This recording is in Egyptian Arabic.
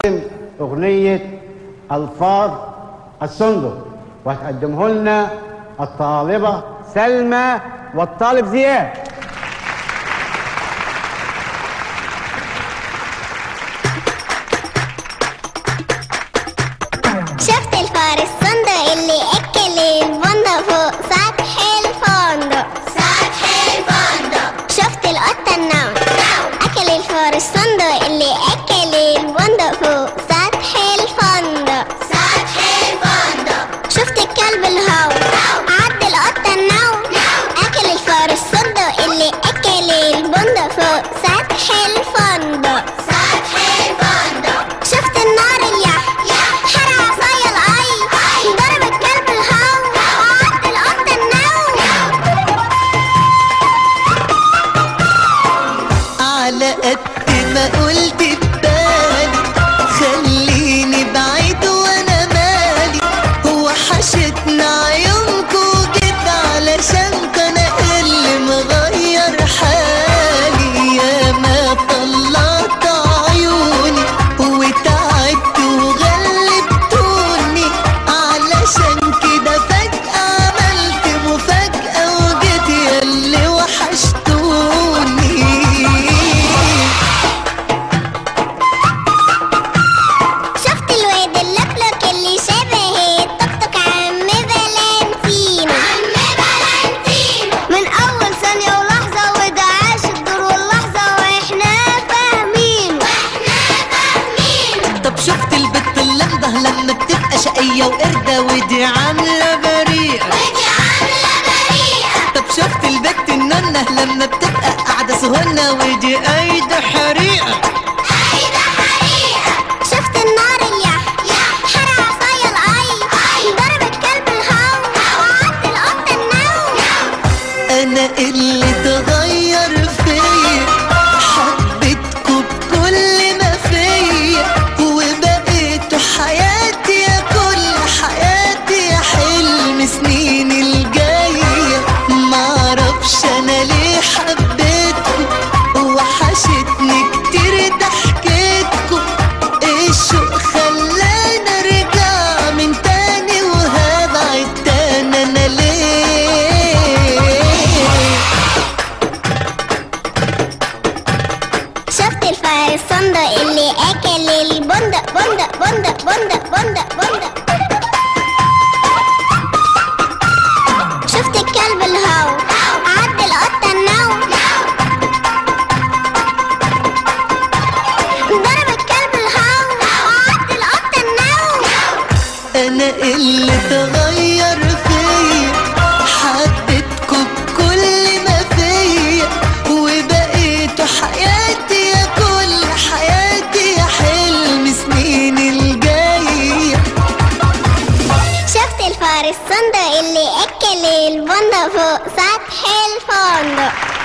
أغنية ألفاظ الصندوق وهتقدمه لنا الطالبة سلمى والطالب زياد شفت الفار الصندوق اللي اكل البندق فوق سطح الفندق سطح الفندق شفت القطة النوم اكل الفار الصندوق اللي اكل البندق فوق سطح الفندق سطح الفندق شفت الكلب الهو عد القطة النوم اكل الفار الصندوق اللي اكل البندق فوق سطح الفندق سطح الفندق شفت النار اليح حرق عصايا القي ضرب الكلب الهو عد القطة النوم على قد ما قلت ببالي خليني بعيد وانا مالي وحشتنا عيونكو جيت علشان انا اللي مغير حالي يا ما طلعت عيوني وتعبت وغلبتوني علشان كده فجأة عملت مفاجأة وجيت ياللي وحشتوني شفت الواد اللفلك اللي شبه الطق طق عم فالنتينو عم فالنتينو من اول ثانية ولحظة وده عاش الدور واللحظة واحنا فاهمين واحنا فاهمين طب شفت البت اللمضة لما بتبقى شقية وقردة ودي عاملة بريئة ودي عاملة بريئة طب شفت البت النونة لما بتبقى قاعدة سهنة ودي قايدة حريقة عايدة حريقة شفت النار اليح حرق عصايا القي ضرب الكلب الهو وعد القطة النوم أنا اللي اتغير فيا حبيتكوا بكل ما فيا وبقيتوا حياتي يا كل حياتي يا حلم سنين الجاية معرفش أنا ليه حبيتكوا وحشتني كتير ضحكتكوا الشوق خلاني ارجع من تاني وهبعد تاني انا ليه شفت الفار الصندوق اللي اكل البندق بندق بندق بندق بندق بندق شفت الكلب الهو عد القطة النوم ضرب الكلب الهو عد القطة النوم انا اللي اتغير فيا حبيتكوا بكل ما فيا وبقيتوا حياتي يا كل حياتي يا حلم سنين الجايه شفت الفار الصندوق اللي اكل البندق فوق سطح الفندق